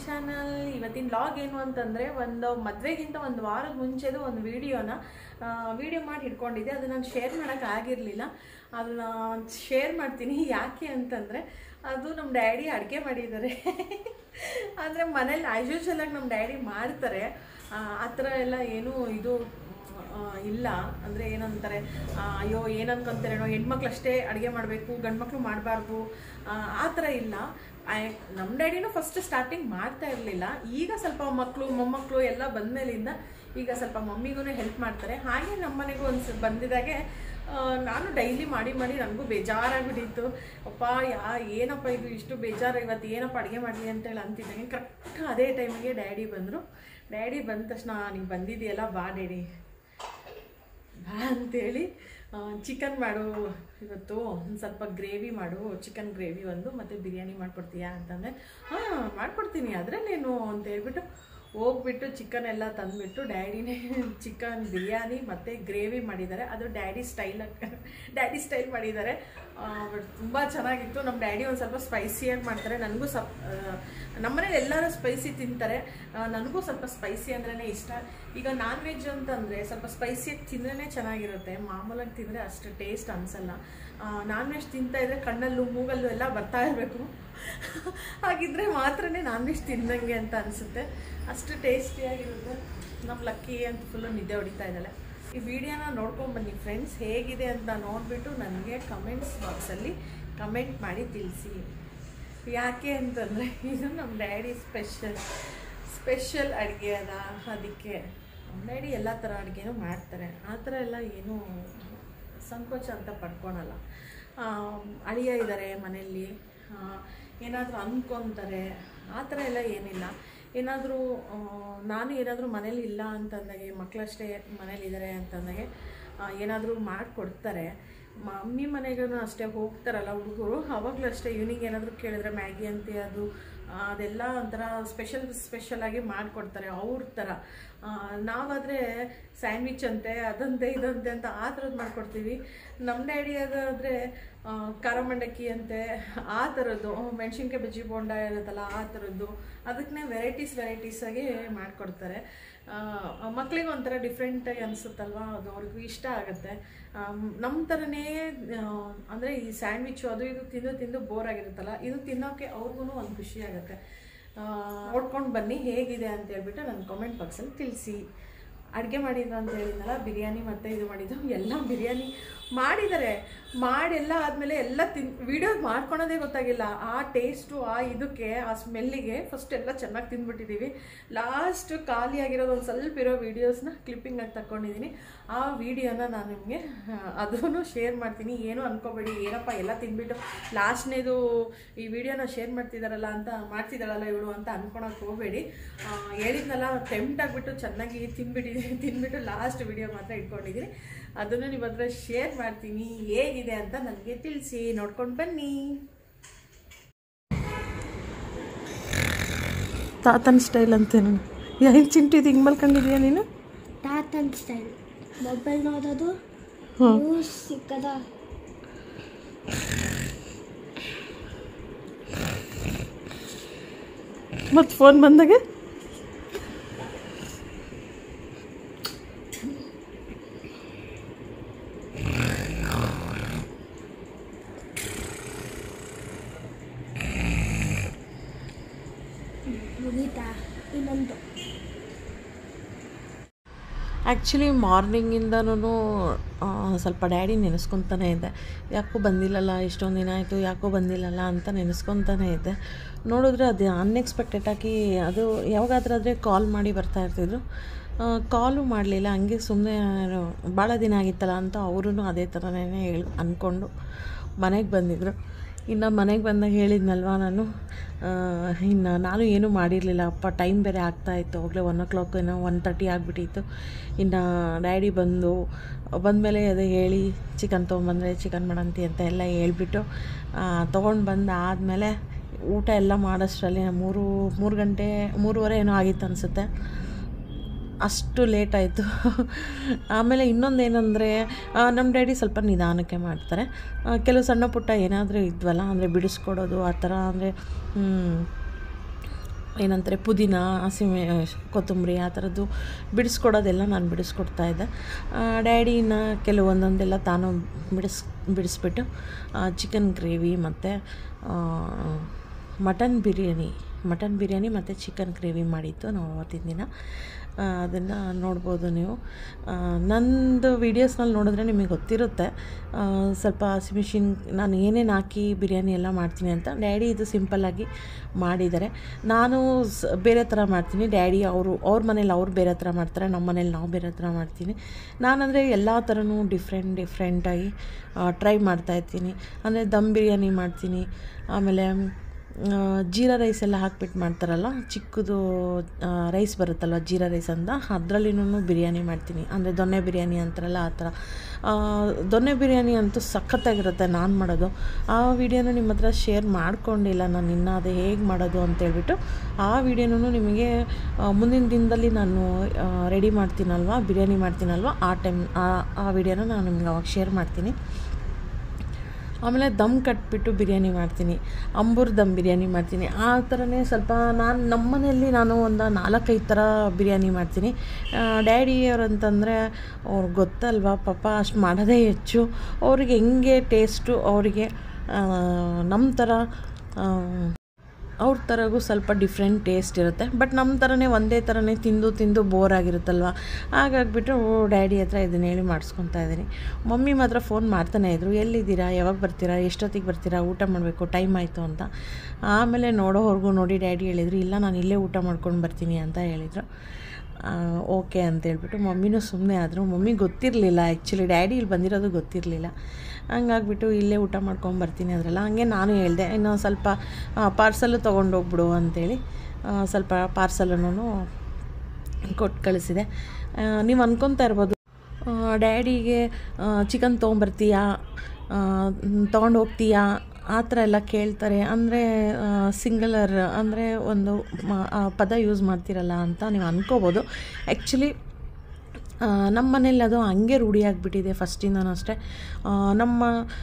Channel ಇವತ್ತಿನ log ಏನು ಅಂತಂದರೆ ಒಂದು ಮದುವೆಗಿಂತ ಒಂದು ವಾರದ ಮುಂಚೆದು ಒಂದು ವಿಡಿಯೋನ ವಿಡಿಯೋ ಮಾಡಿ ಇಟ್ಕೊಂಡಿದ್ದೆ ಅದು ನಾನು ಶೇರ್ ಮಾಡೋಕ್ಕೆ ಆಗಿರಲಿಲ್ಲ ಅದನ್ನ ಶೇರ್ ಮಾಡ್ತೀನಿ ಯಾಕೆ ಅಂತಂದರೆ ಅದು ನಮ್ಮ ಡ್ಯಾಡಿ ಅಡುಗೆ ಮಾಡಿದ್ದಾರೆ ಅಂದರೆ ಮನೇಲಿ ಆ್ಯಸ್ ಯೂಶಲಾಗಿ ನಮ್ಮ ಡ್ಯಾಡಿ ಮಾಡ್ತಾರೆ ಆ, ಆ ಥರ ಎಲ್ಲ ಏನೂ ಇದು ಆ, ಇಲ್ಲ ಅಂದರೆ ಏನಂತಾರೆ ಆ, ಅಯ್ಯೋ ಏನು ಅನ್ಕೊಂತಾರೇನೋ ಹೆಣ್ಮಕ್ಳು ಅಷ್ಟೇ ಅಡುಗೆ ಮಾಡಬೇಕು ಗಂಡ್ಮಕ್ಳು ಮಾಡಬಾರ್ದು ಆ ಥರ ಇಲ್ಲ ಆಯ್- ನಮ್ಮ ಡ್ಯಾಡಿನೂ ಫಸ್ಟ್ ಸ್ಟಾರ್ಟಿಂಗ್ ಮಾಡ್ತಾ ಇರಲಿಲ್ಲ ಈಗ ಸ್ವಲ್ಪ ಮಕ್ಕಳು ಮೊಮ್ಮಕ್ಕಳು ಎಲ್ಲ ಬಂದಮೇಲಿಂದ ಈಗ ಸ್ವಲ್ಪ ಮಮ್ಮಿಗೂ ಹೆಲ್ಪ್ ಮಾಡ್ತಾರೆ ಹಾಗೆ ನಮ್ಮ ಮನೆಗೂ ಒಂದು ಬಂದಿದ್ದಾಗೆ ಆ, ನಾನು ಡೈಲಿ ಮಾಡಿ ಮಾಡಿ ನನಗೂ ಬೇಜಾರಾಗ್ಬಿಟ್ಟಿತ್ತು ಅಪ್ಪ ಯಾ ಏನಪ್ಪ ಇದು ಇಷ್ಟು ಬೇಜಾರು ಇವತ್ತು ಏನಪ್ಪ ಅಡುಗೆ ಮಾಡಲಿ ಅಂತೇಳಿ ಅಂತಿದ್ದಂಗೆ ಕರೆಕ್ಟ್ ಅದೇ ಟೈಮಿಗೆ ಡ್ಯಾಡಿ ಬಂದರು ಡ್ಯಾಡಿ ಬಂದ ತಕ್ಷಣ ನೀನು ಬಂದಿದೆಯಲ್ಲ ಬಾ ಡ್ಯಾಡಿ ಬಾ ಅಂತೇಳಿ ಚಿಕನ್ ಮಾಡು ಇವತ್ತು ಒಂದು ಸ್ವಲ್ಪ ಗ್ರೇವಿ ಮಾಡು ಚಿಕನ್ ಗ್ರೇವಿ ಒಂದು ಮತ್ತು ಬಿರಿಯಾನಿ ಮಾಡಿಕೊಡ್ತೀಯಾ ಅಂತಂದರೆ ಹಾಂ ಮಾಡ್ಕೊಡ್ತೀನಿ ಅದರಲ್ಲೇನು ಅಂತ ಹೇಳ್ಬಿಟ್ಟು ಹೋಗ್ಬಿಟ್ಟು ಚಿಕನ್ ಎಲ್ಲ ತಂದುಬಿಟ್ಟು ಡ್ಯಾಡಿನೇ ಚಿಕನ್ ಬಿರಿಯಾನಿ ಮತ್ತು ಗ್ರೇವಿ ಮಾಡಿದ್ದಾರೆ ಅದು ಡ್ಯಾಡಿ ಸ್ಟೈಲ್ ಡ್ಯಾಡಿ ಸ್ಟೈಲ್ ಮಾಡಿದ್ದಾರೆ ಬಟ್ ತುಂಬ ಚೆನ್ನಾಗಿತ್ತು ನಮ್ಮ ಡ್ಯಾಡಿ ಒಂದು ಸ್ವಲ್ಪ ಸ್ಪೈಸಿಯಾಗಿ ಮಾಡ್ತಾರೆ ನನಗೂ ಸ್ವಲ್ಪ ನಮ್ಮನೇಲಿ ಎಲ್ಲರೂ ಸ್ಪೈಸಿ ತಿಂತಾರೆ ಆ, ನನಗೂ ಸ್ವಲ್ಪ ಸ್ಪೈಸಿ ಅಂದ್ರೇ ಇಷ್ಟ ಈಗ ನಾನ್ ವೆಜ್ ಅಂತಂದರೆ ಸ್ವಲ್ಪ ಸ್ಪೈಸಿಯಾಗಿ ತಿಂದ್ರೇ ಚೆನ್ನಾಗಿರುತ್ತೆ ಮಾಮೂಲಾಗಿ ತಿಂದರೆ ಅಷ್ಟು ಟೇಸ್ಟ್ ಅನಿಸಲ್ಲ ನಾನ್ ವೆಜ್ ತಿಂತಾ ಇದ್ರೆ ಕಣ್ಣಲ್ಲೂ ಮೂಗಲ್ಲೂ ಎಲ್ಲ ಬರ್ತಾ ಇರಬೇಕು ಹಾಗಿದ್ರೆ ಮಾತ್ರನೇ ನಾನ್ ವೆಜ್ ತಿಂದಂಗೆ ಅಂತ ಅನಿಸುತ್ತೆ ಅಷ್ಟು ಟೇಸ್ಟಿಯಾಗಿರುತ್ತೆ ನಮ್ಮ ಲಕ್ಕಿ ಅಂತ ಫುಲ್ಲು ನಿದ್ದೆ ಹೊಡಿತಾ ಇದ್ದಾಳೆ ಈ ವಿಡಿಯೋನ ನೋಡ್ಕೊಂಡು ಬನ್ನಿ ಫ್ರೆಂಡ್ಸ್ ಹೇಗಿದೆ ಅಂತ ನೋಡಿಬಿಟ್ಟು ನನಗೆ ಕಮೆಂಟ್ಸ್ ಬಾಕ್ಸಲ್ಲಿ ಕಮೆಂಟ್ ಮಾಡಿ ತಿಳಿಸಿ ಯಾಕೆ ಅಂತಂದರೆ ಇದು ನಮ್ಮ ಡ್ಯಾಡಿ ಸ್ಪೆಷಲ್ ಸ್ಪೆಷಲ್ ಅಡುಗೆ ಅದ ಅದಕ್ಕೆ ನಮ್ಮ ಡ್ಯಾಡಿ ಎಲ್ಲ ಥರ ಅಡುಗೆನೂ ಮಾಡ್ತಾರೆ ಆ ಥರ ಎಲ್ಲ ಏನೂ ಸಂಕೋಚ ಅಂತ ಪಡ್ಕೊಳಲ್ಲ ಆ, ಅಳಿಯ ಇದ್ದಾರೆ ಮನೆಯಲ್ಲಿ ಏನಾದರೂ ಅಂದ್ಕೊತಾರೆ ಆ ಥರ ಎಲ್ಲ ಏನಿಲ್ಲ ಏನಾದರೂ ನಾನು ಏನಾದರೂ ಮನೇಲಿ ಇಲ್ಲ ಅಂತಂದಾಗೆ ಮಕ್ಕಳಷ್ಟೇ ಮನೇಲಿ ಇದ್ದಾರೆ ಅಂತಂದಾಗೆ ಏನಾದರೂ ಮಾಡಿಕೊಡ್ತಾರೆ ಮಮ್ಮಿ ಮನೆಗೂ ಅಷ್ಟೇ ಹೋಗ್ತಾರಲ್ಲ ಹುಡುಗರು ಅವಾಗಲೂ ಅಷ್ಟೇ ಈವ್ನಿಂಗ್ ಏನಾದರೂ ಕೇಳಿದ್ರೆ ಮ್ಯಾಗಿ ಅಂತೆ ಅದು ಆ, ಅದೆಲ್ಲ ಒಂಥರ ಸ್ಪೆಷಲ್ ಸ್ಪೆಷಲಾಗಿ ಮಾಡಿಕೊಡ್ತಾರೆ ಅವ್ರ ಥರ ನಾವಾದರೆ ಸ್ಯಾಂಡ್ವಿಚ್ ಅಂತೆ ಅದಂತೆ ಇದಂತೆ ಅಂತ ಆ ಥರದ್ದು ಮಾಡ್ಕೊಡ್ತೀವಿ ನಮ್ಮ ಡ್ಯಾಡಿ ಅದಾದರೆ ಖಾರ ಮಂಡಕ್ಕಿ ಅಂತೆ ಆ ಥರದ್ದು ಮೆಣಸಿನ್ಕಾಯಿ ಬಜ್ಜಿ ಬೋಂಡ ಇರುತ್ತಲ್ಲ ಆ ಥರದ್ದು ಅದಕ್ಕೆ ವೆರೈಟೀಸ್ ವೆರೈಟೀಸಾಗಿ ಮಾಡಿಕೊಡ್ತಾರೆ ಮಕ್ಕಳಿಗೆ ಒಂಥರ ಡಿಫ್ರೆಂಟಾಗಿ ಅನಿಸುತ್ತಲ್ವ ಅದು ಅವ್ರಿಗೂ ಇಷ್ಟ ಆಗುತ್ತೆ ನಮ್ಮ ಥರನೇ ಅಂದರೆ ಈ ಸ್ಯಾಂಡ್ವಿಚ್ಚು ಅದು ಇದು ತಿಂದು ತಿಂದು ಬೋರ್ ಆಗಿರುತ್ತಲ್ಲ ಇದು ತಿನ್ನೋಕ್ಕೆ ಅವ್ರಿಗೂ ಒಂದು ಖುಷಿ ಆಗುತ್ತೆ ನೋಡ್ಕೊಂಡು ಬನ್ನಿ ಹೇಗಿದೆ ಅಂತ ಹೇಳ್ಬಿಟ್ಟು ನನ್ನ ಕಾಮೆಂಟ್ ಬಾಕ್ಸಲ್ಲಿ ತಿಳಿಸಿ ಅಡುಗೆ ಮಾಡಿದ್ರು ಅಂತ ಹೇಳಿದ್ನಲ್ಲ ಬಿರಿಯಾನಿ ಮತ್ತು ಇದು ಮಾಡಿದ್ದು ಎಲ್ಲ ಬಿರಿಯಾನಿ ಮಾಡಿದ್ದಾರೆ ಮಾಡೆಲ್ಲ ಆದಮೇಲೆ ಎಲ್ಲ ತಿನ್ ವಿಡಿಯೋ ಮಾಡ್ಕೊಳೋದೇ ಗೊತ್ತಾಗಿಲ್ಲ ಆ ಟೇಸ್ಟು ಆ ಇದಕ್ಕೆ ಆ ಸ್ಮೆಲ್ಲಿಗೆ ಫಸ್ಟ್ ಎಲ್ಲ ಚೆನ್ನಾಗಿ ತಿಂದ್ಬಿಟ್ಟಿದ್ದೀವಿ ಲಾಸ್ಟ್ ಖಾಲಿಯಾಗಿರೋದು ಒಂದು ಸ್ವಲ್ಪ ಇರೋ ವೀಡಿಯೋಸ್ನ ಕ್ಲಿಪ್ಪಿಂಗಾಗಿ ತಗೊಂಡಿದ್ದೀನಿ ಆ ವಿಡಿಯೋನ ನಾನು ನಿಮಗೆ ಅದನ್ನು ಶೇರ್ ಮಾಡ್ತೀನಿ ಏನೂ ಅನ್ಕೋಬೇಡಿ ಏನಪ್ಪ ಎಲ್ಲ ತಿಂದ್ಬಿಟ್ಟು ಲಾಸ್ಟ್ನೇದು ಈ ವಿಡಿಯೋನ ಶೇರ್ ಮಾಡ್ತಿದ್ದಾರಲ್ಲ ಅಂತ ಮಾಡ್ತಿದ್ದಾಳಲ್ಲ ಇವಳು ಅಂತ ಅನ್ಕೊಳಕ್ಕೆ ಹೋಗಬೇಡಿ ಹೇಳಿದ್ನಲ್ಲ ಟೆಂಪ್ಟ್ ಆಗಿಬಿಟ್ಟು ಚೆನ್ನಾಗಿ ತಿಂದ್ಬಿಟ್ಟಿದ್ದೀನಿ ತಿಂದ್ಬಿಟ್ಟು ಲಾಸ್ಟ್ ವಿಡಿಯೋ ಮಾತ್ರ ಇಟ್ಕೊಂಡಿದ್ದೀನಿ ಅದನ್ನು ನಿಮ್ಮ ಹತ್ರ ಶೇರ್ ಮಾಡ್ತೀನಿ ಹೇಗಿದೆ ಅಂತ ನನಗೆ ತಿಳಿಸಿ ನೋಡ್ಕೊಂಡು ಬನ್ನಿ ತಾತನ ಸ್ಟೈಲ್ ಅಂತೇನು ಏನು ಚಿಂಟಿದ್ದು ಹಿಂಗೆ ಮಲ್ಕೊಂಡಿದ್ಯಾ ನೀನು ತಾತನ್ ಸ್ಟೈಲ್ ಮೊಬೈಲ್ ನೋಡೋದು ಹ್ಮ್. ನ್ಯೂಸ್ ಸಿಕ್ಕದ ಮತ್ತು ಫೋನ್ ಬಂದಾಗ ಮುಗೀತಾ ಇನ್ನೊಂದು ಆ್ಯಕ್ಚುಲಿ ಮಾರ್ನಿಂಗಿಂದನೂ ಸ್ವಲ್ಪ ಡ್ಯಾಡಿ ನೆನೆಸ್ಕೊತಾನೆ ಇದ್ದೆ ಯಾಕೋ ಬಂದಿಲ್ಲಲ್ಲ ಇಷ್ಟೊಂದು ದಿನ ಆಯಿತು ಯಾಕೋ ಬಂದಿಲ್ಲಲ್ಲ ಅಂತ ನೆನೆಸ್ಕೊತಾನೆ ಇದ್ದೆ ನೋಡಿದ್ರೆ ಅದು ಅನ್ಎಕ್ಸ್ಪೆಕ್ಟೆಡಾಗಿ ಅದು ಯಾವಾಗಾದ್ರೂ ಆದರೆ ಕಾಲ್ ಮಾಡಿ ಬರ್ತಾ ಇರ್ತಿದ್ರು ಕಾಲು ಮಾಡಲಿಲ್ಲ ಹಂಗೆ ಸುಮ್ಮನೆ ಭಾಳ ದಿನ ಆಗಿತ್ತಲ್ಲ ಅಂತ ಅವರು ಅದೇ ಥರನೇ ಹೇಳಿ ಅಂದ್ಕೊಂಡು ಮನೆಗೆ ಬಂದಿದ್ದರು ಇನ್ನು ಮನೆಗೆ ಬಂದಾಗ ಹೇಳಿದ್ನಲ್ವ ನಾನು ಇನ್ನು ನಾನು ಏನೂ ಮಾಡಿರಲಿಲ್ಲ ಅಪ್ಪ ಟೈಮ್ ಬೇರೆ ಆಗ್ತಾಯಿತ್ತು ಅವಾಗಲೇ ಒನ್ ಓ ಕ್ಲಾಕ್ ಏನೋ ಒನ್ ತರ್ಟಿ ಆಗಿಬಿಟ್ಟಿತ್ತು ಇನ್ನು ಡ್ಯಾಡಿ ಬಂದು ಬಂದಮೇಲೆ ಅದೇ ಹೇಳಿ ಚಿಕನ್ ತೊಗೊಂಬಂದರೆ ಚಿಕನ್ ಮಾಡಂತಿ ಅಂತ ಎಲ್ಲ ಹೇಳ್ಬಿಟ್ಟು ತೊಗೊಂಡು ಬಂದು ಆದಮೇಲೆ ಊಟ ಎಲ್ಲ ಮಾಡೋಷ್ಟರಲ್ಲಿ ಮೂರು ಮೂರು ಗಂಟೆ ಮೂರುವರೆ ಏನೋ ಆಗಿತ್ತು ಅನಿಸುತ್ತೆ ಅಷ್ಟು ಲೇಟ್ ಆಯಿತು ಆಮೇಲೆ ಇನ್ನೊಂದು ಏನಂದರೆ ನಮ್ಮ ಡ್ಯಾಡಿ ಸ್ವಲ್ಪ ನಿಧಾನಕ್ಕೆ ಮಾಡ್ತಾರೆ ಆ, ಕೆಲವು ಸಣ್ಣ ಪುಟ್ಟ ಏನಾದರೂ ಇದ್ವಲ್ಲ ಅಂದರೆ ಬಿಡಿಸ್ಕೊಡೋದು ಆ ಥರ ಅಂದರೆ ಏನಂತಾರೆ ಪುದೀನ ಹಸಿಮೆ ಕೊತ್ತಂಬರಿ ಆ ಥರದ್ದು ಬಿಡಿಸ್ಕೊಡೋದೆಲ್ಲ ನಾನು ಬಿಡಿಸ್ಕೊಡ್ತಾ ಇದ್ದೆ ಡ್ಯಾಡಿನ ಕೆಲವೊಂದೊಂದೆಲ್ಲ ತಾನು ಬಿಡಿಸ್ ಬಿಡಿಸ್ಬಿಟ್ಟು ಚಿಕನ್ ಗ್ರೇವಿ ಮತ್ತು ಮಟನ್ ಬಿರಿಯಾನಿ ಮಟನ್ ಬಿರಿಯಾನಿ ಮತ್ತು ಚಿಕನ್ ಗ್ರೇವಿ ಮಾಡಿತ್ತು ನಾವು ಅವತ್ತಿನ ದಿನ ಅದನ್ನು ನೋಡ್ಬೋದು ನೀವು ಆ, ನಂದು ವೀಡಿಯೋಸ್ನಲ್ಲಿ ನೋಡಿದ್ರೆ ನಿಮಗೆ ಗೊತ್ತಿರುತ್ತೆ ಆ, ಸ್ವಲ್ಪ ಹಸಿಮೆಣಸಿನ್ ನಾನು ಏನೇನು ಹಾಕಿ ಬಿರಿಯಾನಿ ಎಲ್ಲ ಮಾಡ್ತೀನಿ ಅಂತ ಡ್ಯಾಡಿ ಇದು ಸಿಂಪಲ್ಲಾಗಿ ಮಾಡಿದ್ದಾರೆ ನಾನು ಸ್ ಬೇರೆ ಥರ ಮಾಡ್ತೀನಿ ಡ್ಯಾಡಿ ಅವರು ಅವ್ರ ಮನೇಲಿ ಅವ್ರು ಬೇರೆ ಥರ ಮಾಡ್ತಾರೆ ನಮ್ಮ ಮನೇಲಿ ನಾವು ಬೇರೆ ಥರ ಮಾಡ್ತೀನಿ ನಾನಂದರೆ ಎಲ್ಲ ಥರನೂ ಡಿಫ್ರೆಂಟ್ ಡಿಫ್ರೆಂಟಾಗಿ ಟ್ರೈ ಮಾಡ್ತಾಯಿರ್ತೀನಿ ಅಂದರೆ ದಮ್ ಬಿರಿಯಾನಿ ಮಾಡ್ತೀನಿ ಆಮೇಲೆ ಆ, ಜೀರಾ ರೈಸ್ ಎಲ್ಲ ಹಾಕ್ಬಿಟ್ಟು ಮಾಡ್ತಾರಲ್ಲ ಚಿಕ್ಕದು ರೈಸ್ ಬರುತ್ತಲ್ವ ಜೀರಾ ರೈಸ್ ಅಂತ ಅದರಲ್ಲಿನೂ ಬಿರಿಯಾನಿ ಮಾಡ್ತೀನಿ ಅಂದರೆ ದೊನ್ನೆ ಬಿರಿಯಾನಿ ಅಂತಾರಲ್ಲ ಆ ಥರ ಆ, ದೊನ್ನೆ ಬಿರಿಯಾನಿ ಅಂತೂ ಸಖತ್ತಾಗಿರುತ್ತೆ ನಾನು ಮಾಡೋದು ಆ ವಿಡಿಯೋನ ನಿಮ್ಮ ಹತ್ರ ಶೇರ್ ಮಾಡ್ಕೊಂಡಿಲ್ಲ ನಾನು ಇನ್ನೂ ಅದು ಹೇಗೆ ಮಾಡೋದು ಅಂತೇಳ್ಬಿಟ್ಟು ಆ ವಿಡಿಯೋನೂ ನಿಮಗೆ ಆ, ಮುಂದಿನ ದಿನದಲ್ಲಿ ನಾನು ರೆಡಿ ಮಾಡ್ತೀನಲ್ವ ಬಿರಿಯಾನಿ ಮಾಡ್ತೀನಲ್ವ ಆ ಟೈಮ್ ಆ ಆ ವಿಡಿಯೋನ ನಾನು ನಿಮ್ಗೆ ಅವಾಗ ಶೇರ್ ಮಾಡ್ತೀನಿ ಆಮೇಲೆ ದಮ್ ಕಟ್ಬಿಟ್ಟು ಬಿರಿಯಾನಿ ಮಾಡ್ತೀನಿ ಅಂಬೂರ್ ದಮ್ ಬಿರಿಯಾನಿ ಮಾಡ್ತೀನಿ ಆ ಥರನೇ ಸ್ವಲ್ಪ ನಾನು ನಮ್ಮ ಮನೆಯಲ್ಲಿ ನಾನು ಒಂದು ನಾಲ್ಕೈದು ಥರ ಬಿರಿಯಾನಿ ಮಾಡ್ತೀನಿ ಡ್ಯಾಡಿ ಅವ್ರಂತಂದರೆ ಅವ್ರಿಗೆ ಗೊತ್ತಲ್ವಾ ಪಾಪ ಅಷ್ಟು ಮಾಡೋದೇ ಹೆಚ್ಚು ಅವ್ರಿಗೆ ಹೆಂಗೆ ಟೇಸ್ಟು ಅವರಿಗೆ ನಮ್ಮ ಥರ ಆ, ಅವ್ರ ಥರಗೂ ಸ್ವಲ್ಪ ಡಿಫ್ರೆಂಟ್ ಟೇಸ್ಟ್ ಇರುತ್ತೆ ಬಟ್ ನಮ್ಮ ಥರನೇ ಒಂದೇ ಥರನೇ ತಿಂದು ತಿಂದು ಬೋರ್ ಆಗಿರುತ್ತಲ್ವ ಹಾಗಾಗ್ಬಿಟ್ಟು ಡ್ಯಾಡಿ ಹತ್ರ ಇದನ್ನ ಹೇಳಿ ಮಾಡಿಸ್ಕೊತಾ ಇದ್ದೀನಿ ಮಮ್ಮಿ ಮಾತ್ರ ಫೋನ್ ಮಾಡ್ತಾನೆ ಇದ್ರು ಎಲ್ಲಿದ್ದೀರಾ ಯಾವಾಗ ಬರ್ತೀರಾ ಎಷ್ಟೊತ್ತಿಗೆ ಬರ್ತೀರಾ ಊಟ ಮಾಡಬೇಕು ಟೈಮ್ ಆಯಿತು ಅಂತ ಆಮೇಲೆ ನೋಡೋವರೆಗೂ ನೋಡಿ ಡ್ಯಾಡಿ ಹೇಳಿದ್ರು ಇಲ್ಲ ನಾನು ಇಲ್ಲೇ ಊಟ ಮಾಡ್ಕೊಂಡು ಬರ್ತೀನಿ ಅಂತ ಹೇಳಿದರು ಓಕೆ ಅಂತ ಹೇಳ್ಬಿಟ್ಟು ಮಮ್ಮಿನೂ ಸುಮ್ಮನೆ ಆದರು ಮಮ್ಮಿ ಗೊತ್ತಿರಲಿಲ್ಲ ಆ್ಯಕ್ಚುಲಿ ಡ್ಯಾಡಿ ಇಲ್ಲಿ ಬಂದಿರೋದು ಗೊತ್ತಿರಲಿಲ್ಲ ಹಂಗಾಗ್ಬಿಟ್ಟು ಇಲ್ಲೇ ಊಟ ಮಾಡ್ಕೊಂಡು ಬರ್ತೀನಿ ಅದರಲ್ಲ ಹಂಗೆ ನಾನು ಹೇಳಿದೆ ಇನ್ನು ಸ್ವಲ್ಪ ಪಾರ್ಸಲ್ಲು ತೊಗೊಂಡೋಗ್ಬಿಡು ಅಂತೇಳಿ ಆ, ಸ್ವಲ್ಪ ಪಾರ್ಸಲನ್ನು ಕೊಟ್ಟು ಕಳಿಸಿದೆ ನೀವು ಅನ್ಕೊತಾ ಇರ್ಬೋದು ಡ್ಯಾಡಿಗೆ ಚಿಕನ್ ತೊಗೊಂಬರ್ತೀಯಾ ತೊಗೊಂಡು ಹೋಗ್ತೀಯಾ ಆ ಥರ ಎಲ್ಲ ಕೇಳ್ತಾರೆ ಅಂದರೆ ಸಿಂಗಲರ್ ಅಂದರೆ ಒಂದು ಮ- ಆ ಪದ ಯೂಸ್ ಮಾಡ್ತಿರಲ್ಲ ಅಂತ ನೀವು ಅನ್ಕೋಬೋದು ಆ್ಯಕ್ಚುಲಿ ನಮ್ಮ ಮನೇಲಿ ಅದು ಹಂಗೆ ರೂಢಿಯಾಗಿಬಿಟ್ಟಿದೆ ಫಸ್ಟಿಂದನೂ ಅಷ್ಟೇ ಆ, ನಮ್ಮ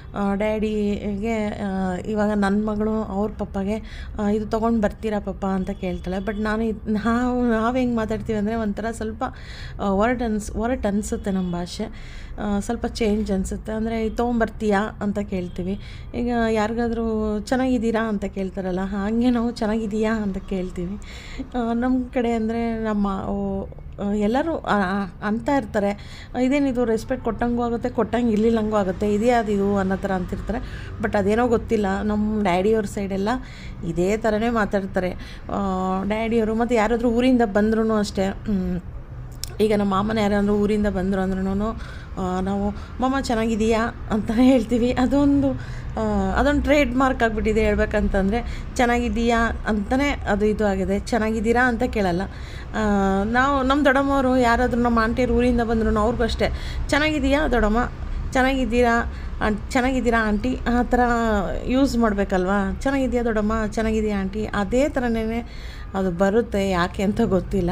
ಡ್ಯಾಡಿಗೆ ಇವಾಗ ನನ್ನ ಮಗಳು ಅವ್ರ ಪಪ್ಪಗೆ ಆ, ಇದು ತೊಗೊಂಡು ಬರ್ತೀರಾ ಪಪ್ಪ ಅಂತ ಕೇಳ್ತಾಳೆ ಬಟ್ ನಾನು ಇದ್- ನಾವು ನಾವು ಹೆಂಗೆ ಮಾತಾಡ್ತೀವಿ ಅಂದರೆ ಒಂಥರ ಸ್ವಲ್ಪ ವರ್ಡ್ ಅನ್ಸ್ ವರ್ಟ್ ಅನಿಸುತ್ತೆ ನಮ್ಮ ಭಾಷೆ ಆ, ಸ್ವಲ್ಪ ಚೇಂಜ್ ಅನಿಸುತ್ತೆ ಅಂದರೆ ತೊಗೊಂಬರ್ತೀಯಾ ಅಂತ ಕೇಳ್ತೀವಿ ಈಗ ಯಾರಿಗಾದ್ರೂ ಚೆನ್ನಾಗಿದ್ದೀರಾ ಅಂತ ಕೇಳ್ತಾರಲ್ಲ ಹಾಗೆ ನಾವು ಚೆನ್ನಾಗಿದೀಯಾ ಅಂತ ಕೇಳ್ತೀವಿ ಆ, ನಮ್ಮ ಕಡೆ ಅಂದರೆ ನಮ್ಮ ಓ- ಆ, ಎಲ್ಲರೂ ಆ, ಆ, ಅಂತ ಇರ್ತಾರೆ ಇದೇನಿದು ರೆಸ್ಪೆಕ್ಟ್ ಕೊಟ್ಟಂಗೂ ಆಗುತ್ತೆ ಕೊಟ್ಟಂಗೆ ಇರ್ಲಿಲ್ಲಂಗೂ ಆಗುತ್ತೆ ಇದೇ ಅದು ಇದು ಅನ್ನೋ ಥರ ಅಂತಿರ್ತಾರೆ ಬಟ್ ಅದೇನೋ ಗೊತ್ತಿಲ್ಲ ನಮ್ಮ ಡ್ಯಾಡಿಯವ್ರ ಸೈಡೆಲ್ಲ ಇದೇ ಥರನೇ ಮಾತಾಡ್ತಾರೆ ಡ್ಯಾಡಿಯವರು ಮತ್ತು ಯಾರಾದರೂ ಊರಿಂದ ಬಂದ್ರೂ ಅಷ್ಟೇ ಮ್, ಈಗ ನಮ್ಮ ಮಾಮನ ಯಾರಾದರೂ ಊರಿಂದ ಬಂದರು ಅಂದ್ರೂ ನಾವು ಮಾಮ ಚೆನ್ನಾಗಿದೆಯಾ ಅಂತ ಹೇಳ್ತೀವಿ ಅದೊಂದು ಆ, ಅದೊಂದು ಟ್ರೇಡ್ ಮಾರ್ಕ್ ಆಗಿಬಿಟ್ಟಿದೆ ಹೇಳ್ಬೇಕಂತಂದರೆ ಚೆನ್ನಾಗಿದೆಯಾ ಅಂತಲೇ ಅದು ಇದು ಆಗಿದೆ ಚೆನ್ನಾಗಿದ್ದೀರಾ ಅಂತ ಕೇಳಲ್ಲ ಆ, ನಾವು ನಮ್ಮ ದೊಡ್ಡಮ್ಮವರು ಯಾರಾದರೂ ನಮ್ಮ ಆಂಟಿಯರು ಊರಿಂದ ಬಂದ್ರು ಅವ್ರಿಗೂ ಅಷ್ಟೇ ಚೆನ್ನಾಗಿದೆಯಾ ದೊಡ್ಡಮ್ಮ ಚೆನ್ನಾಗಿದ್ದೀರಾ ಆಂಟ್ ಚೆನ್ನಾಗಿದ್ದೀರಾ ಆಂಟಿ ಆ ಥರ ಯೂಸ್ ಮಾಡಬೇಕಲ್ವಾ ಚೆನ್ನಾಗಿದೆಯಾ ದೊಡ್ಡಮ್ಮ ಚೆನ್ನಾಗಿದೆಯಾ ಆಂಟಿ ಅದೇ ಥರನೇ ಅದು ಬರುತ್ತೆ ಯಾಕೆ ಅಂತ ಗೊತ್ತಿಲ್ಲ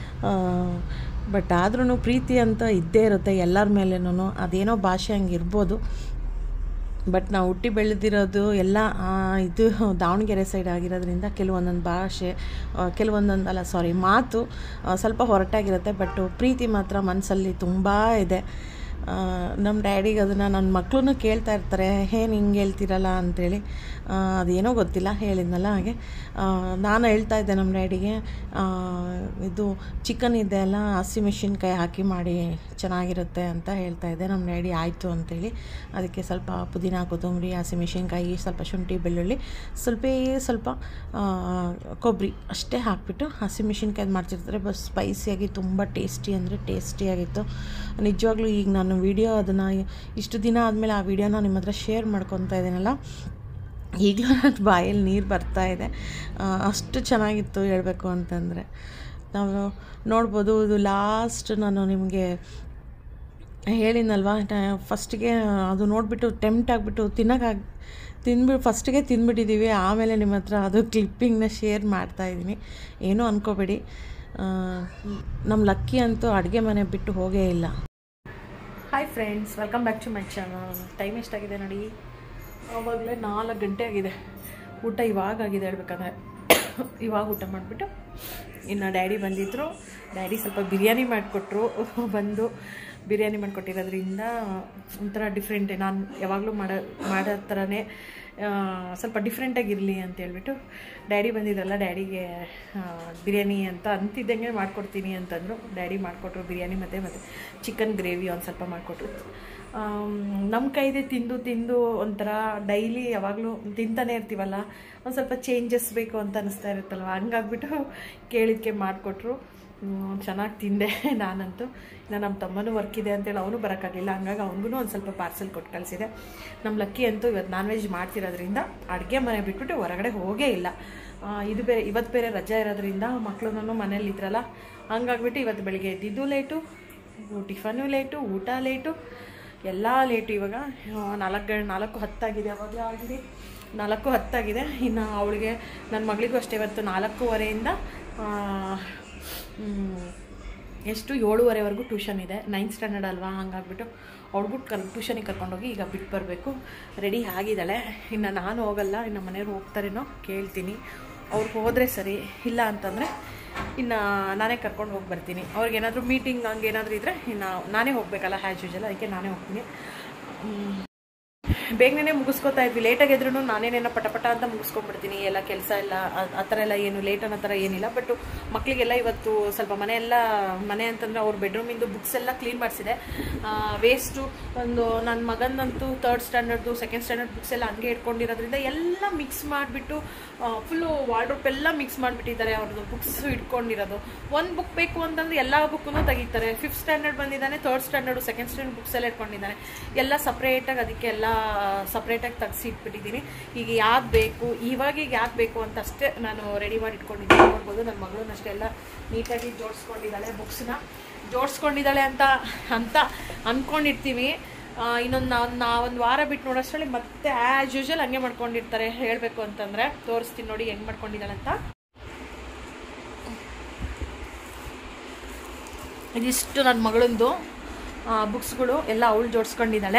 ಬಟ್ ಆದ್ರೂ ಪ್ರೀತಿ ಅಂತ ಇದ್ದೇ ಇರುತ್ತೆ ಎಲ್ಲರ ಮೇಲೇನೂ ಅದೇನೋ ಭಾಷೆ ಹಂಗೆ ಇರ್ಬೋದು ಬಟ್ ನಾವು ಹುಟ್ಟಿ ಬೆಳೆದಿರೋದು ಎಲ್ಲ ಆ, ಇದು ದಾವಣಗೆರೆ ಸೈಡ್ ಆಗಿರೋದ್ರಿಂದ ಕೆಲವೊಂದೊಂದು ಭಾಷೆ ಆ, ಕೆಲವೊಂದೊಂದು ಅಲ್ಲ ಸಾರಿ ಮಾತು ಆ, ಸ್ವಲ್ಪ ಹೊರಟಾಗಿರುತ್ತೆ ಬಟ್ ಪ್ರೀತಿ ಮಾತ್ರ ಮನಸ್ಸಲ್ಲಿ ತುಂಬ ಇದೆ ಆ, ನಮ್ಮ ಡ್ಯಾಡಿಗೆ ಅದನ್ನು ನನ್ನ ಮಕ್ಕಳು ಕೇಳ್ತಾ ಇರ್ತಾರೆ ಏನು ಹಿಂಗೆ ಹೇಳ್ತೀರಲ್ಲ ಅಂಥೇಳಿ ಆ, ಅದೇನೋ ಗೊತ್ತಿಲ್ಲ ಹೇಳಿದ್ನಲ್ಲ ಹಾಗೆ ಆ, ನಾನು ಹೇಳ್ತಾ ಇದ್ದೆ ನಮ್ಮ ಡ್ಯಾಡಿಗೆ ಆ, ಇದು ಚಿಕನ್ ಇದೆ ಅಲ್ಲ ಹಸಿಮೆಣಸಿನ್ಕಾಯಿ ಹಾಕಿ ಮಾಡಿ ಚೆನ್ನಾಗಿರುತ್ತೆ ಅಂತ ಹೇಳ್ತಾ ಇದ್ದೆ ನಮ್ಮ ಡ್ಯಾಡಿ ಆಯಿತು ಅಂತೇಳಿ ಅದಕ್ಕೆ ಸ್ವಲ್ಪ ಪುದೀನ ಕೊತ್ತಂಬರಿ ಹಸಿಮೆಣಸಿನ್ಕಾಯಿ ಸ್ವಲ್ಪ ಶುಂಠಿ ಬೆಳ್ಳುಳ್ಳಿ ಸ್ವಲ್ಪ ಸ್ವಲ್ಪ ಆ, ಕೊಬ್ಬರಿ ಅಷ್ಟೇ ಹಾಕಿಬಿಟ್ಟು ಹಸಿಮೆಣಸಿನ್ಕಾಯಿ ಮಾಡ್ತಿರ್ತಾರೆ ಬಸ್ ಸ್ಪೈಸಿಯಾಗಿ ತುಂಬ ಟೇಸ್ಟಿ ಅಂದರೆ ಟೇಸ್ಟಿಯಾಗಿತ್ತು ನಿಜವಾಗ್ಲೂ ಈಗ ನಾನು ವೀಡಿಯೋ ಅದನ್ನು ಇಷ್ಟು ದಿನ ಆದಮೇಲೆ ಆ ವಿಡಿಯೋನ ನಿಮ್ಮ ಹತ್ರ ಶೇರ್ ಮಾಡ್ಕೊತಾ ಇದ್ದೀನಲ್ಲ ಈಗಲೂ ನನ್ನ ಬಾಯಲ್ಲಿ ನೀರು ಬರ್ತಾ ಇದೆ ಆ, ಅಷ್ಟು ಚೆನ್ನಾಗಿತ್ತು ಹೇಳಬೇಕು ಅಂತಂದರೆ ನಾವು ನೋಡ್ಬೋದು ಇದು ಲಾಸ್ಟ್ ನಾನು ನಿಮಗೆ ಹೇಳಿದ್ನಲ್ವ ಫಸ್ಟಿಗೆ ಅದು ನೋಡಿಬಿಟ್ಟು ಟೆಂಪ್ಟ್ ಆಗಿಬಿಟ್ಟು ತಿನ್ನೋಕ್ಕಾಗಿ ತಿಂದ್ಬಿಟ್ಟು ಫಸ್ಟಿಗೆ ತಿಂದ್ಬಿಟ್ಟಿದ್ದೀವಿ ಆಮೇಲೆ ನಿಮ್ಮ ಹತ್ರ ಅದು ಕ್ಲಿಪ್ಪಿಂಗ್ನ ಶೇರ್ ಮಾಡ್ತಾಯಿದ್ದೀನಿ ಏನೂ ಅನ್ಕೋಬೇಡಿ ನಮ್ಮ ಲಕ್ಕಿ ಅಂತೂ ಅಡುಗೆ ಮನೆ ಬಿಟ್ಟು ಹೋಗೇ ಇಲ್ಲ hi friends welcome back to my channel time ಎಷ್ಟಾಗಿದೆ ನೋಡಿ ಆವಾಗಲೇ ನಾಲ್ಕು ಗಂಟೆ ಆಗಿದೆ ಊಟ ಇವಾಗ ಆಗಿದೆ ಹೇಳ್ಬೇಕಂದ್ರೆ ಇವಾಗ ಊಟ ಮಾಡಿಬಿಟ್ಟು ಇನ್ನು ಡ್ಯಾಡಿ ಬಂದಿದ್ದರು ಡ್ಯಾಡಿ ಸ್ವಲ್ಪ ಬಿರಿಯಾನಿ ಮಾಡಿಕೊಟ್ರು ಬಂದು ಬಿರಿಯಾನಿ ಮಾಡಿಕೊಟ್ಟಿರೋದ್ರಿಂದ ಒಂಥರ ಡಿಫ್ರೆಂಟ್ ನಾನು ಯಾವಾಗಲೂ ಮಾಡೋ ಮಾಡೋ ಥರನೇ ಆ, ಸ್ವಲ್ಪ ಡಿಫ್ರೆಂಟಾಗಿರಲಿ ಅಂತ ಹೇಳ್ಬಿಟ್ಟು ಡ್ಯಾಡಿ ಬಂದಿದ್ರಲ್ಲ ಡ್ಯಾಡಿಗೆ ಆ, ಬಿರಿಯಾನಿ ಅಂತ ಅಂತಿದ್ದಂಗೆ ಮಾಡಿಕೊಡ್ತೀನಿ ಅಂತಂದರು ಡ್ಯಾಡಿ ಮಾಡಿಕೊಟ್ರು ಬಿರಿಯಾನಿ ಮತ್ತು ಮತ್ತು ಚಿಕನ್ ಗ್ರೇವಿ ಒಂದು ಸ್ವಲ್ಪ ಮಾಡಿಕೊಟ್ರು ನಮ್ಮ ಕೈದೆ ತಿಂದು ತಿಂದು ಒಂಥರ ಡೈಲಿ ಯಾವಾಗಲೂ ತಿಂತಾನೆ ಇರ್ತೀವಲ್ಲ ಒಂದು ಸ್ವಲ್ಪ ಚೇಂಜಸ್ ಬೇಕು ಅಂತ ಅನಿಸ್ತಾ ಇರುತ್ತಲ್ವ ಹಂಗಾಗ್ಬಿಟ್ಟು ಕೇಳಿದ್ಕೆ ಮಾಡಿಕೊಟ್ರು ಚೆನ್ನಾಗಿ ತಿಂದೆ ನಾನಂತೂ ಇನ್ನು ನಮ್ಮ ತಮ್ಮನೂ ವರ್ಕ್ ಇದೆ ಅಂತೇಳಿ ಅವನು ಬರೋಕ್ಕಾಗಲಿಲ್ಲ ಹಂಗಾಗಿ ಅವನಿಗೂ ಒಂದು ಸ್ವಲ್ಪ ಪಾರ್ಸೆಲ್ ಕೊಟ್ಟು ಕಳಿಸಿದೆ ನಮ್ಮ ಲಕ್ಕಿ ಅಂತೂ ಇವತ್ತು ನಾನ್ ವೆಜ್ ಮಾಡ್ತಿರೋದ್ರಿಂದ ಅಡುಗೆ ಮನೆ ಬಿಟ್ಬಿಟ್ಟು ಹೊರಗಡೆ ಹೋಗೇ ಇಲ್ಲ ಆ, ಇದು ಬೇರೆ ಇವತ್ತು ಬೇರೆ ರಜೆ ಇರೋದ್ರಿಂದ ಮಕ್ಕಳು ಮನೇಲಿ ಇದ್ರಲ್ಲ ಹಂಗಾಗ್ಬಿಟ್ಟು ಇವತ್ತು ಬೆಳಿಗ್ಗೆ ಎದ್ದಿದ್ದು ಲೇಟು ಟಿಫನು ಲೇಟು ಊಟ ಲೇಟು ಎಲ್ಲ ಲೇಟು ಇವಾಗ ಆ, ನಾಲ್ಕು ಗಂಟೆ ನಾಲ್ಕು ಹತ್ತಾಗಿದೆ ಅವಾಗಲೇ ಆಗಿದೆ ನಾಲ್ಕು ಹತ್ತಾಗಿದೆ ಇನ್ನು ಅವಳಿಗೆ ನನ್ನ ಮಗಳಿಗೂ ಅಷ್ಟೇ ಇವತ್ತು ನಾಲ್ಕೂವರೆಯಿಂದ ಆ, ಮ್, ಎಷ್ಟು ಏಳುವರೆವರೆಗೂ ಟ್ಯೂಷನ್ ಇದೆ ನೈನ್ತ್ ಸ್ಟ್ಯಾಂಡರ್ಡ್ ಅಲ್ವಾ ಹಂಗಾಗ್ಬಿಟ್ಟು ಅವ್ಳಿಗೂ ಕರ್ ಟ್ಯೂಷನಿಗೆ ಕರ್ಕೊಂಡೋಗಿ ಈಗ ಬಿಟ್ಟು ಬರಬೇಕು ರೆಡಿ ಆಗಿದ್ದಾಳೆ ಇನ್ನು ನಾನು ಹೋಗಲ್ಲ ಇನ್ನು ಮನೆಯವ್ರು ಹೋಗ್ತಾರೇನೋ ಕೇಳ್ತೀನಿ ಅವ್ರು ಹೋದರೆ ಸರಿ ಇಲ್ಲ ಅಂತಂದರೆ ಇನ್ನು ನಾನೇ ಕರ್ಕೊಂಡು ಹೋಗಿ ಬರ್ತೀನಿ ಅವ್ರಿಗೇನಾದರೂ ಮೀಟಿಂಗ್ ಹಂಗೇನಾದರೂ ಇದ್ದರೆ ಇನ್ನು ನಾನೇ ಹೋಗಬೇಕಲ್ಲ ಹ್ಯಾಸ್ ಯೂಶಲ್ ಅದಕ್ಕೆ ನಾನೇ ಹೋಗ್ತೀನಿ ಮ್, ಬೇಗನೆ ಮುಗಿಸ್ಕೊತಾ ಇದ್ವಿ ಲೇಟಾಗಿ ಇದ್ರೂ ನಾನೇನೇನೋ ಪಟ ಪಟ ಅಂತ ಮುಗಿಸ್ಕೊಂಡ್ಬಿಡ್ತೀನಿ ಎಲ್ಲ ಕೆಲಸ ಎಲ್ಲ ಆ- ಆ ಥರ ಎಲ್ಲ ಏನು ಲೇಟ್ ಅನ್ನೋ ಥರ ಏನಿಲ್ಲ ಬಟ್ ಮಕ್ಕಳಿಗೆಲ್ಲ ಇವತ್ತು ಸ್ವಲ್ಪ ಮನೆ ಎಲ್ಲ ಮನೆ ಅಂತಂದರೆ ಅವ್ರ ಬೆಡ್ರೂಮಿಂದು ಬುಕ್ಸ್ ಎಲ್ಲ ಕ್ಲೀನ್ ಮಾಡಿಸಿದೆ ವೇಸ್ಟು ಒಂದು ನನ್ನ ಮಗನಂತೂ ತರ್ಡ್ ಸ್ಟ್ಯಾಂಡರ್ಡ್ದು ಸೆಕೆಂಡ್ ಸ್ಟ್ಯಾಂಡರ್ಡ್ ಬುಕ್ಸ್ ಎಲ್ಲ ಹಂಗೆ ಇಟ್ಕೊಂಡಿರೋದ್ರಿಂದ ಎಲ್ಲ ಮಿಕ್ಸ್ ಮಾಡಿಬಿಟ್ಟು ಫುಲ್ಲು ವಾರ್ಡ್ರೋಪ್ ಎಲ್ಲ ಮಿಕ್ಸ್ ಮಾಡಿಬಿಟ್ಟಿದ್ದಾರೆ ಅವ್ರದ್ದು ಬುಕ್ಸ್ ಇಟ್ಕೊಂಡಿರೋದು ಒಂದು ಬುಕ್ ಬೇಕು ಅಂತಂದ್ರೆ ಎಲ್ಲ ಬುಕ್ಕನ್ನು ತೆಗಿತಾರೆ ಫಿಫ್ತ್ ಸ್ಟ್ಯಾಂಡರ್ಡ್ ಬಂದಿದ್ದಾನೆ third standard second standard books ಎಲ್ಲ ಇಟ್ಕೊಂಡಿದ್ದಾನೆ ಎಲ್ಲ ಸಪ್ರೇಟಾಗಿ ಅದಕ್ಕೆ ಎಲ್ಲ ಸಪ್ರೇಟಾಗಿ ತೆಗ್ಸಿ ಇಟ್ಬಿಟ್ಟಿದ್ದೀನಿ ಈಗ ಯಾವ್ದು ಬೇಕು ಇವಾಗ ಈಗ ಯಾವ್ದು ಬೇಕು ಅಂತ ಅಷ್ಟೇ ನಾನು ರೆಡಿ ಮಾಡಿ ಇಟ್ಕೊಂಡಿದ್ದೀನಿ ನೋಡ್ಬೋದು ನನ್ನ ಮಗಳನ್ನ ಅಷ್ಟೇ ಎಲ್ಲ ನೀಟಾಗಿ ಜೋಡಿಸ್ಕೊಂಡಿದ್ದಾಳೆ ಬುಕ್ಸ್ನ ಜೋಡಿಸ್ಕೊಂಡಿದ್ದಾಳೆ ಅಂತ ಅಂತ ಅಂದ್ಕೊಂಡಿರ್ತೀವಿ ಇನ್ನೊಂದು ನಾವು ನಾ ಒಂದು ವಾರ ಬಿಟ್ಟು ನೋಡೋಷ್ಟರಲ್ಲಿ ಮತ್ತೆ ಆ್ಯಸ್ ಯೂಶಲ್ ಹಂಗೆ ಮಾಡ್ಕೊಂಡಿರ್ತಾರೆ ಹೇಳಬೇಕು ಅಂತಂದರೆ ತೋರಿಸ್ತೀನಿ ನೋಡಿ ಹೆಂಗೆ ಮಾಡ್ಕೊಂಡಿದ್ದಾಳೆ ಅಂತ ಇದಿಷ್ಟು ನನ್ನ ಮಗಳಂದು ಬುಕ್ಸ್ಗಳು ಎಲ್ಲ ಅವಳು ಜೋಡಿಸ್ಕೊಂಡಿದ್ದಾಳೆ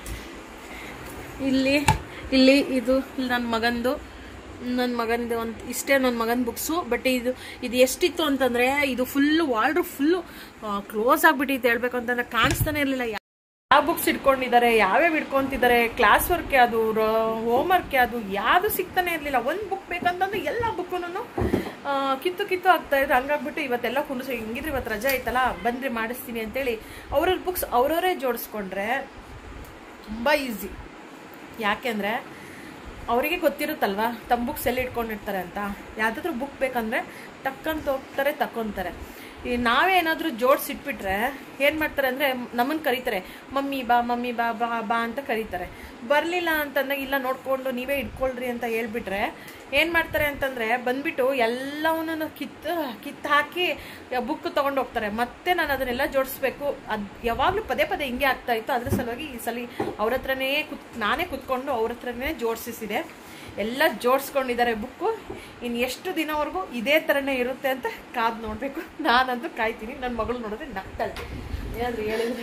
ಇಲ್ಲಿ ಇಲ್ಲಿ ಇದು ಇಲ್ಲಿ ನನ್ನ ಮಗಂದು ನನ್ನ ಮಗಂದು ಒಂದು ಇಷ್ಟೇ ನನ್ನ ಮಗನ ಬುಕ್ಸು ಬಟ್ ಇದು ಇದು ಎಷ್ಟಿತ್ತು ಅಂತಂದರೆ ಇದು ಫುಲ್ಲು ವಾಲ್ಡ್ರು ಫುಲ್ಲು ಕ್ಲೋಸ್ ಆಗಿಬಿಟ್ಟಿತ್ತು ಹೇಳ್ಬೇಕು ಅಂತಂದ್ರೆ ಕಾಣಿಸ್ತಾನೆ ಇರಲಿಲ್ಲ ಯಾವ ಬುಕ್ಸ್ ಇಟ್ಕೊಂಡಿದ್ದಾರೆ ಯಾವ್ಯಾವ ಇಟ್ಕೊಂತಿದ್ದಾರೆ ಕ್ಲಾಸ್ ವರ್ಕ್ ಯಾವುದು ಹೋಮ್ ವರ್ಕ್ ಯಾವುದು ಯಾವುದು ಸಿಗ್ತಾನೆ ಇರಲಿಲ್ಲ ಒಂದು ಬುಕ್ ಬೇಕಂತಂದ್ರೆ ಎಲ್ಲ ಬುಕ್ಕನ್ನು ಕಿತ್ತು ಕಿತ್ತು ಆಗ್ತಾ ಇದ್ರು ಹಂಗಾಗ್ಬಿಟ್ಟು ಇವತ್ತೆಲ್ಲ ಕುಂಡಿಸಿ ಹಿಂಗಿದ್ರೆ ಇವತ್ತು ರಜೆ ಐತಲ್ಲ ಬಂದ್ರೆ ಮಾಡಿಸ್ತೀನಿ ಅಂತೇಳಿ ಅವ್ರವ್ರ ಬುಕ್ಸ್ ಅವ್ರವರೇ ಜೋಡಿಸ್ಕೊಂಡ್ರೆ ತುಂಬ ಈಸಿ ಯಾಕೆಂದರೆ ಅವರಿಗೆ ಗೊತ್ತಿರುತ್ತಲ್ವಾ ತಮ್ಮ ಬುಕ್ಸ್ ಎಲ್ಲಿ ಇಟ್ಕೊಂಡಿರ್ತಾರೆ ಅಂತ ಯಾವುದಾದ್ರೂ ಬುಕ್ ಬೇಕಂದರೆ ಟಕ್ಕಂತ ಹೋಗ್ತಾರೆ ತಕ್ಕೊಂತಾರೆ ಈ ನಾವೇ ಏನಾದರೂ ಜೋಡಿಸಿಟ್ಬಿಟ್ರೆ ಏನು ಮಾಡ್ತಾರೆ ಅಂದರೆ ನಮ್ಮನ್ನು ಕರೀತಾರೆ ಮಮ್ಮಿ ಬಾ ಮಮ್ಮಿ ಬಾ ಬಾ ಬಾ ಅಂತ ಕರೀತಾರೆ ಬರಲಿಲ್ಲ ಅಂತಂದಾಗ ಇಲ್ಲ ನೋಡ್ಕೊಂಡು ನೀವೇ ಇಟ್ಕೊಳ್ರಿ ಅಂತ ಹೇಳ್ಬಿಟ್ರೆ ಏನು ಮಾಡ್ತಾರೆ ಅಂತಂದರೆ ಬಂದ್ಬಿಟ್ಟು ಎಲ್ಲವನ್ನೂ ಕಿತ್ತು ಕಿತ್ತು ಹಾಕಿ ಬುಕ್ ತೊಗೊಂಡು ಹೋಗ್ತಾರೆ ಮತ್ತೆ ನಾನು ಅದನ್ನೆಲ್ಲ ಜೋಡಿಸ್ಬೇಕು ಅದು ಯಾವಾಗಲೂ ಪದೇ ಪದೇ ಹಿಂಗೆ ಆಗ್ತಾ ಇತ್ತು ಅದ್ರ ಸಲುವಾಗಿ ಈ ಸಲ ಅವ್ರ ಹತ್ರನೇ ಕುತ್ ನಾನೇ ಕುತ್ಕೊಂಡು ಅವ್ರ ಹತ್ರನೇ ಜೋಡಿಸಿಸಿದೆ ಎಲ್ಲ ಜೋಡಿಸ್ಕೊಂಡಿದ್ದಾರೆ ಬುಕ್ಕು ಇನ್ನು ಎಷ್ಟು ದಿನವರೆಗೂ ಇದೇ ಥರನೇ ಇರುತ್ತೆ ಅಂತ ಕಾದು ನೋಡಬೇಕು ನಾನಂತೂ ಕಾಯ್ತೀನಿ ನನ್ನ ಮಗಳು ನೋಡಿದ್ರೆ ನಗ್ತಾಳೆ ಏನಾದರೂ ಹೇಳಿದ್ರೆ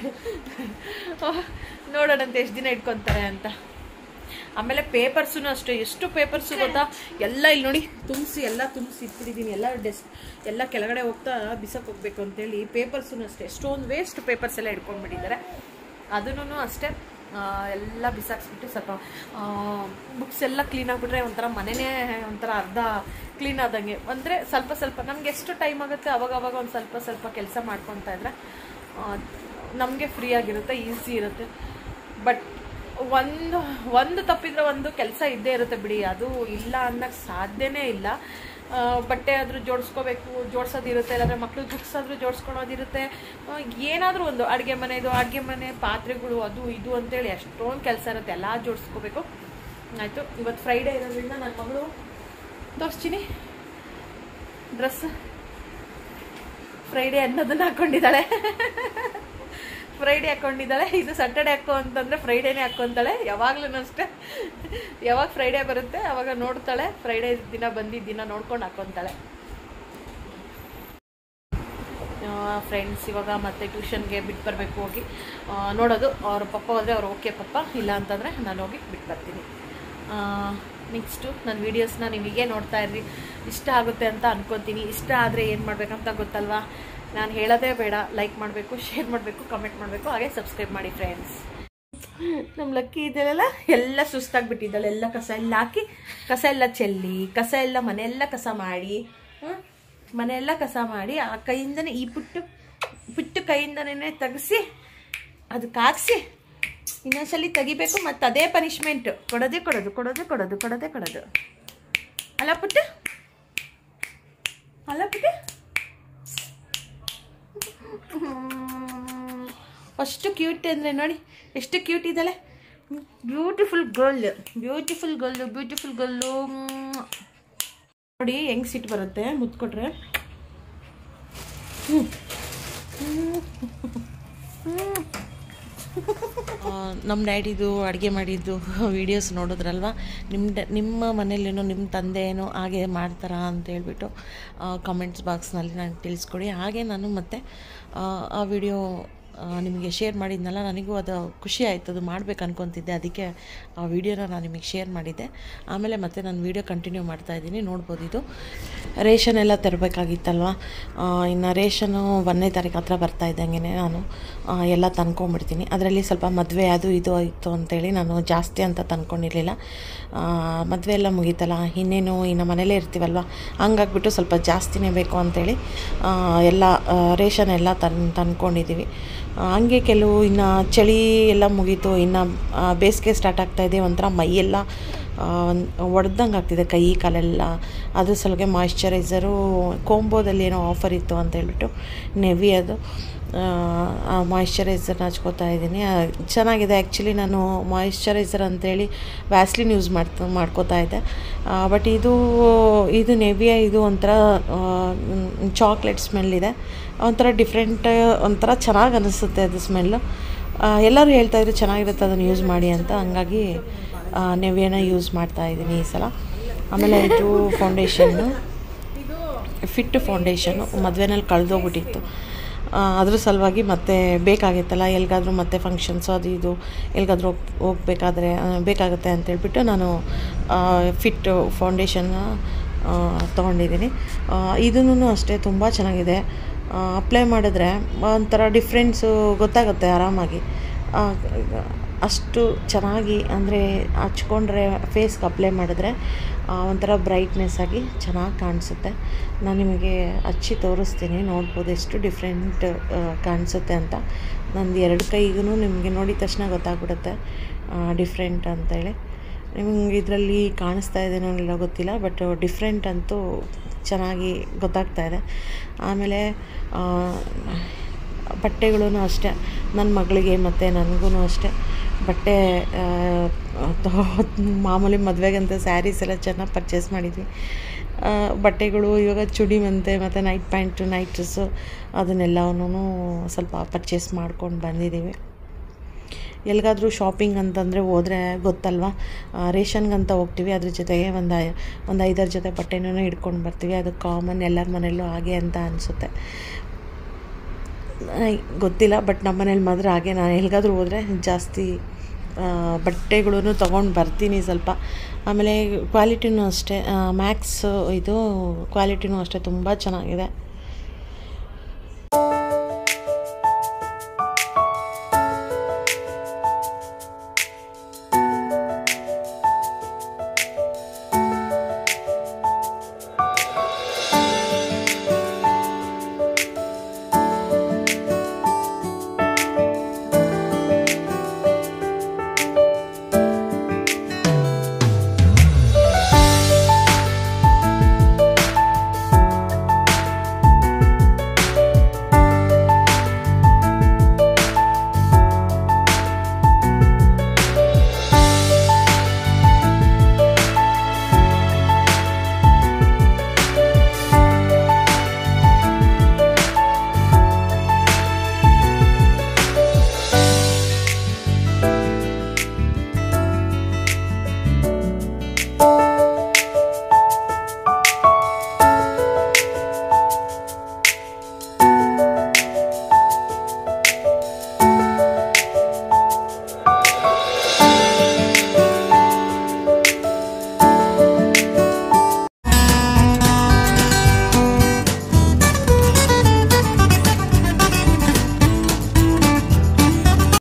ನೋಡೋಣಂತೆ ಎಷ್ಟು ದಿನ ಇಟ್ಕೊತಾರೆ ಅಂತ ಆಮೇಲೆ ಪೇಪರ್ಸೂ ಅಷ್ಟೇ ಎಷ್ಟು ಪೇಪರ್ಸು ಗೊತ್ತಾ ಎಲ್ಲ ಇಲ್ಲಿ ನೋಡಿ ತುಂಬಿಸಿ ಎಲ್ಲ ತುಂಬಿಸಿ ಇಟ್ಬಿಟ್ಟಿದ್ದೀನಿ ಎಲ್ಲ ಡೆಸ್ ಎಲ್ಲ ಕೆಳಗಡೆ ಹೋಗ್ತಾ ಬಿಸಕ್ಕೆ ಹೋಗ್ಬೇಕು ಅಂತೇಳಿ ಪೇಪರ್ಸೂ ಅಷ್ಟೇ ಎಷ್ಟೊಂದು ವೇಸ್ಟ್ ಪೇಪರ್ಸ್ ಎಲ್ಲ ಇಟ್ಕೊಂಡ್ಬಿಟ್ಟಿದ್ದಾರೆ ಅದನ್ನು ಅಷ್ಟೇ ಆ, ಎಲ್ಲ ಬಿಸಾಕ್ಸ್ಬಿಟ್ಟು ಸ್ವಲ್ಪ ಬುಕ್ಸ್ ಎಲ್ಲ ಕ್ಲೀನ್ ಆಗಿಬಿಟ್ರೆ ಒಂಥರ ಮನೆನೇ ಒಂಥರ ಅರ್ಧ ಕ್ಲೀನ್ ಆದಂಗೆ ಅಂದರೆ ಸ್ವಲ್ಪ ಸ್ವಲ್ಪ ನಮ್ಗೆ ಎಷ್ಟು ಟೈಮ್ ಆಗುತ್ತೆ ಅವಾಗ ಅವಾಗ ಒಂದು ಸ್ವಲ್ಪ ಸ್ವಲ್ಪ ಕೆಲಸ ಮಾಡ್ಕೊತಾ ಇದ್ರೆ ನಮಗೆ ಫ್ರೀ ಆಗಿರುತ್ತೆ ಈಸಿ ಇರುತ್ತೆ ಬಟ್ ಒಂದು ಒಂದು ತಪ್ಪಿದ್ರೆ ಒಂದು ಕೆಲಸ ಇದ್ದೇ ಇರುತ್ತೆ ಬಿಡಿ ಅದು ಇಲ್ಲ ಅನ್ನಕ್ಕೆ ಸಾಧ್ಯನೇ ಇಲ್ಲ ಆ, ಬಟ್ಟೆ ಆದರೂ ಜೋಡಿಸ್ಕೋಬೇಕು ಜೋಡಿಸೋದಿರುತ್ತೆ ಇಲ್ಲಾಂದರೆ ಮಕ್ಳು ಬುಕ್ಸ್ ಆದರೂ ಜೋಡಿಸ್ಕೊಳೋದಿರುತ್ತೆ ಏನಾದರೂ ಒಂದು ಅಡುಗೆ ಮನೆದು ಅಡುಗೆ ಮನೆ ಪಾತ್ರೆಗಳು ಅದು ಇದು ಅಂತೇಳಿ ಎಷ್ಟೊಂದು ಕೆಲಸ ಇರುತ್ತೆ ಎಲ್ಲ ಜೋಡಿಸ್ಕೋಬೇಕು ಆಯಿತು ಇವತ್ತು ಫ್ರೈಡೇ ಇರೋದ್ರಿಂದ ನನ್ನ ಮಗಳು ತೋರಿಸ್ತೀನಿ ಡ್ರೆಸ್ ಫ್ರೈಡೇ ಅನ್ನೋದನ್ನ ಹಾಕೊಂಡಿದ್ದಾಳೆ ಫ್ರೈಡೇ ಹಾಕೊಂಡಿದ್ದಾಳೆ ಇದು ಸ್ಯಾಟರ್ಡೆ ಹಾಕೋ ಅಂತಂದ್ರೆ ಫ್ರೈಡೇನೇ ಹಾಕೊಂತಾಳೆ ಯಾವಾಗ್ಲೂ ಅಷ್ಟೇ ಯಾವಾಗ ಫ್ರೈಡೇ ಬರುತ್ತೆ ಅವಾಗ ನೋಡ್ತಾಳೆ ಫ್ರೈಡೇ ದಿನ ಬಂದಿದ್ದ ದಿನ ನೋಡ್ಕೊಂಡು ಹಾಕೊಂತಾಳೆ ಫ್ರೆಂಡ್ಸ್ ಇವಾಗ ಮತ್ತೆ ಟ್ಯೂಷನ್ಗೆ ಬಿಟ್ಟು ಬರಬೇಕು ಹೋಗಿ ಆ, ನೋಡೋದು ಅವ್ರ ಪಪ್ಪ ಹೋದರೆ ಅವ್ರು ಓಕೆ ಪಪ್ಪ ಇಲ್ಲ ಅಂತಂದರೆ ನಾನು ಹೋಗಿ ಬಿಟ್ಟು ಬರ್ತೀನಿ ನೆಕ್ಸ್ಟು ನನ್ನ ವೀಡಿಯೋಸ್ನ ನೀವೀಗೆ ನೋಡ್ತಾ ಇರ್ರಿ ಇಷ್ಟ ಆಗುತ್ತೆ ಅಂತ ಅನ್ಕೊತೀನಿ ಇಷ್ಟ ಆದರೆ ಏನು ಮಾಡಬೇಕಂತ ಗೊತ್ತಲ್ವಾ ನಾನು ಹೇಳೋದೇ ಬೇಡ ಲೈಕ್ ಮಾಡಬೇಕು ಶೇರ್ ಮಾಡಬೇಕು ಕಮೆಂಟ್ ಮಾಡಬೇಕು ಹಾಗೆ ಸಬ್ಸ್ಕ್ರೈಬ್ ಮಾಡಿ ಫ್ರೆಂಡ್ಸ್ ನಮ್ಮ ಲಕ್ಕಿ ಇದೆಲ್ಲ ಎಲ್ಲ ಸುಸ್ತಾಗ್ಬಿಟ್ಟಿದ್ದಾಳೆ ಎಲ್ಲ ಕಸ ಎಲ್ಲ ಹಾಕಿ ಕಸ ಎಲ್ಲ ಚೆಲ್ಲಿ ಕಸ ಎಲ್ಲ ಮನೆಯೆಲ್ಲ ಕಸ ಮಾಡಿ ಹ್ಮ್? ಮನೆಯೆಲ್ಲ ಕಸ ಮಾಡಿ ಆ ಕೈಯಿಂದನೇ ಈ ಪುಟ್ಟು ಪುಟ್ಟು ಕೈಯಿಂದನೇ ತೆಗೆಸಿ ಅದಕ್ಕೆ ಹಾಕ್ಸಿ ಇನ್ನೊಂದ್ಸಲಿ ತೆಗಿಬೇಕು ಮತ್ತು ಅದೇ ಪನಿಷ್ಮೆಂಟ್ ಕೊಡೋದೇ ಕೊಡೋದು ಕೊಡೋದೇ ಕೊಡೋದು ಕೊಡೋದೇ ಕೊಡೋದು ಅಲ್ಲ ಪುಟ್ಟು ಅಲ್ಲ ಪುಟ್ಟು ಅಷ್ಟು ಕ್ಯೂಟ್ ಅಂದರೆ ನೋಡಿ ಎಷ್ಟು ಕ್ಯೂಟ್ ಇದ್ದಾಳೆ beautiful girl beautiful girl beautiful girl ನೋಡಿ ಹೆಂಗ್ ಸಿಟ್ಟು ಬರುತ್ತೆ ಮುತ್ಕೊಟ್ರೆ ನಮ್ಮ ಡ್ಯಾಡಿದು ಅಡುಗೆ ಮಾಡಿದ್ದು ವೀಡಿಯೋಸ್ ನೋಡಿದ್ರಲ್ವ ನಿಮ್ಮ ಡ ನಿಮ್ಮ ಮನೇಲೇನೋ ನಿಮ್ಮ ತಂದೆ ಏನೋ ಹಾಗೆ ಮಾಡ್ತಾರಾ ಅಂತ ಹೇಳ್ಬಿಟ್ಟು ಕಮೆಂಟ್ಸ್ ಬಾಕ್ಸ್ನಲ್ಲಿ ನನಗೆ ತಿಳಿಸ್ಕೊಡಿ ಹಾಗೆ ನಾನು ಮತ್ತೆ ಆ, ಆ ವಿಡಿಯೋ ನಿಮಗೆ ಶೇರ್ ಮಾಡಿದ್ನಲ್ಲ ನನಗೂ ಅದು ಖುಷಿ ಆಯಿತು ಅದು ಮಾಡ್ಬೇಕು ಅನ್ಕೊತಿದ್ದೆ ಅದಕ್ಕೆ ಆ ವಿಡಿಯೋನ ನಾನು ನಿಮಗೆ ಶೇರ್ ಮಾಡಿದ್ದೆ ಆಮೇಲೆ ಮತ್ತೆ ನಾನು ವಿಡಿಯೋ ಕಂಟಿನ್ಯೂ ಮಾಡ್ತಾ ಇದ್ದೀನಿ ನೋಡ್ಬೋದು ಇದು ರೇಷನ್ ಎಲ್ಲ ತರಬೇಕಾಗಿತ್ತಲ್ವ ಇನ್ನು ರೇಷನು ಒಂದನೇ ತಾರೀಕು ಹತ್ರ ಬರ್ತಾ ಇದ್ದಂಗೆ ನಾನು ಆ, ಎಲ್ಲ ತಂದ್ಕೊಂಬಿಡ್ತೀನಿ ಅದರಲ್ಲಿ ಸ್ವಲ್ಪ ಮದುವೆ ಅದು ಇದು ಇತ್ತು ಅಂತೇಳಿ ನಾನು ಜಾಸ್ತಿ ಅಂತ ತಂದ್ಕೊಂಡಿರಲಿಲ್ಲ ಮದುವೆ ಎಲ್ಲ ಮುಗೀತಲ್ಲ ಇನ್ನೇನು ಇನ್ನು ಮನೇಲೇ ಇರ್ತೀವಲ್ವ ಹಂಗಾಗ್ಬಿಟ್ಟು ಸ್ವಲ್ಪ ಜಾಸ್ತಿನೇ ಬೇಕು ಅಂತೇಳಿ ಆ, ಎಲ್ಲ ಆ, ರೇಷನ್ ಎಲ್ಲ ತನ್ ತಂದ್ಕೊಂಡಿದ್ದೀವಿ ಆ, ಹಂಗೆ ಕೆಲವು ಇನ್ನು ಚಳಿ ಎಲ್ಲ ಮುಗೀತು ಇನ್ನು ಆ, ಬೇಸಿಗೆ ಸ್ಟಾರ್ಟ್ ಆಗ್ತಾಯಿದೆ ಒಂಥರ ಮೈಯೆಲ್ಲ ಒಡೆದಂಗೆ ಆಗ್ತಿದೆ ಕೈ ಕಾಲೆಲ್ಲ ಅದ್ರ ಸಲುವಾಗಿ ಮಾಯಿಶ್ಚರೈಸರು ಕೋಂಬೋದಲ್ಲಿ ಏನೋ ಆಫರ್ ಇತ್ತು ಅಂತ ಹೇಳ್ಬಿಟ್ಟು ನೆವಿ ಅದು ಆ ಮಾಯಿಶ್ಚರೈಸರ್ನ ಹಚ್ಕೋತಾ ಇದ್ದೀನಿ ಆ, ಚೆನ್ನಾಗಿದೆ ಆ್ಯಕ್ಚುಲಿ ನಾನು ಮಾಯಿಶ್ಚರೈಸರ್ ಅಂತೇಳಿ ವ್ಯಾಸ್ಲಿನ್ ಯೂಸ್ ಮಾಡ್ತಾ ಮಾಡ್ಕೋತಾ ಇದ್ದೆ ಬಟ್ ಇದು ಇದು ನೆವಿಯ ಇದು ಒಂಥರ ಚಾಕ್ಲೇಟ್ ಸ್ಮೆಲ್ ಇದೆ ಒಂಥರ ಡಿಫ್ರೆಂಟ್ ಒಂಥರ ಚೆನ್ನಾಗಿ ಅನಿಸುತ್ತೆ ಅದು ಸ್ಮೆಲ್ಲು ಎಲ್ಲರೂ ಹೇಳ್ತಾಯಿದ್ರು ಚೆನ್ನಾಗಿರುತ್ತೆ ಅದನ್ನು ಯೂಸ್ ಮಾಡಿ ಅಂತ ಹಂಗಾಗಿ ನೆವಿಯನ್ನ ಯೂಸ್ ಮಾಡ್ತಾ ಇದ್ದೀನಿ ಈ ಸಲ ಆಮೇಲೆ ಇದು ಫೌಂಡೇಶನ್ನು ಫಿಟ್ ಫೌಂಡೇಶನು ಮದುವೆನಲ್ಲಿ ಕಳೆದೋಗ್ಬಿಟ್ಟಿತ್ತು ಆ, ಅದ್ರ ಸಲುವಾಗಿ ಮತ್ತೆ ಬೇಕಾಗಿತ್ತಲ್ಲ ಎಲ್ಲಿಗಾದ್ರೂ ಮತ್ತೆ ಫಂಕ್ಷನ್ಸು ಅದು ಇದು ಎಲ್ಲಿಗಾದ್ರೂ ಹೋಗ್ ಹೋಗ್ಬೇಕಾದ್ರೆ ಆ, ಬೇಕಾಗುತ್ತೆ ಅಂತೇಳ್ಬಿಟ್ಟು ನಾನು ಫಿಟ್ ಫೌಂಡೇಶನ್ನ ತೊಗೊಂಡಿದ್ದೀನಿ ಇದೂ ಅಷ್ಟೇ ತುಂಬ ಚೆನ್ನಾಗಿದೆ ಅಪ್ಲೈ ಮಾಡಿದ್ರೆ ಒಂಥರ ಡಿಫ್ರೆನ್ಸು ಗೊತ್ತಾಗುತ್ತೆ ಆರಾಮಾಗಿ ಆ, ಅಷ್ಟು ಚೆನ್ನಾಗಿ ಅಂದರೆ ಹಚ್ಕೊಂಡ್ರೆ ಫೇಸ್ಗೆ ಅಪ್ಲೈ ಮಾಡಿದ್ರೆ ಆ, ಒಂಥರ ಬ್ರೈಟ್ನೆಸ್ ಆಗಿ ಚೆನ್ನಾಗಿ ಕಾಣಿಸುತ್ತೆ ನಾನು ನಿಮಗೆ ಹಚ್ಚಿ ತೋರಿಸ್ತೀನಿ ನೋಡ್ಬೋದು ಎಷ್ಟು ಡಿಫ್ರೆಂಟ್ ಕಾಣಿಸುತ್ತೆ ಅಂತ ನಂದು ಎರಡು ಕೈಗೂ ನಿಮಗೆ ನೋಡಿದ ತಕ್ಷಣ ಗೊತ್ತಾಗ್ಬಿಡುತ್ತೆ ಡಿಫ್ರೆಂಟ್ ಅಂತೇಳಿ ನಿಮ್ಗೆ ಇದರಲ್ಲಿ ಕಾಣಿಸ್ತಾ ಇದೆನೋ ಇಲ್ಲ ಗೊತ್ತಿಲ್ಲ ಬಟ್ ಡಿಫ್ರೆಂಟ್ ಅಂತೂ ಚೆನ್ನಾಗಿ ಗೊತ್ತಾಗ್ತಾ ಇದೆ ಆಮೇಲೆ ಆ, ಬಟ್ಟೆಗಳೂ ಅಷ್ಟೇ ನನ್ನ ಮಗಳಿಗೆ ಮತ್ತು ನನಗೂ ಅಷ್ಟೇ ಬಟ್ಟೆ ಆ, ತೊ- ಮಾಮೂಲಿ ಮದುವೆಗಂತ ಸ್ಯಾರೀಸ್ ಎಲ್ಲ ಚೆನ್ನಾಗಿ ಪರ್ಚೇಸ್ ಮಾಡಿದ್ವಿ ಆ, ಬಟ್ಟೆಗಳು ಇವಾಗ ಚುಡಿ ಮೆಂತೆ ಮತ್ತು ನೈಟ್ ಪ್ಯಾಂಟು ನೈಟ್ ಡ್ರೆಸ್ಸು ಅದನ್ನೆಲ್ಲವೂ ಸ್ವಲ್ಪ ಪರ್ಚೇಸ್ ಮಾಡ್ಕೊಂಡು ಬಂದಿದ್ದೀವಿ ಎಲ್ಲಿಗಾದ್ರೂ ಶಾಪಿಂಗ್ ಅಂತಂದರೆ ಹೋದರೆ ಗೊತ್ತಲ್ವಾ ಆ, ರೇಷನ್ಗಂತ ಹೋಗ್ತೀವಿ ಅದ್ರ ಜೊತೆಗೆ ಒಂದು ಐ ಒಂದು ಐದಾರು ಜೊತೆ ಬಟ್ಟೆನೂ ಹಿಡ್ಕೊಂಡು ಬರ್ತೀವಿ ಅದು ಕಾಮನ್ ಎಲ್ಲರ ಮನೆಯಲ್ಲೂ ಹಾಗೆ ಅಂತ ಅನಿಸುತ್ತೆ ಗೊತ್ತಿಲ್ಲ ಬಟ್ ನಮ್ಮ ಮನೇಲಿ ಮಾತ್ರ ಹಾಗೆ ನಾನು ಎಲ್ಲಿಗಾದ್ರೂ ಹೋದರೆ ಜಾಸ್ತಿ ಬಟ್ಟೆಗಳೂ ತೊಗೊಂಡು ಬರ್ತೀನಿ ಸ್ವಲ್ಪ ಆಮೇಲೆ ಕ್ವಾಲಿಟಿನೂ ಅಷ್ಟೇ ಮ್ಯಾಕ್ಸ್ ಇದು ಕ್ವಾಲಿಟಿನೂ ಅಷ್ಟೇ ತುಂಬ ಚೆನ್ನಾಗಿದೆ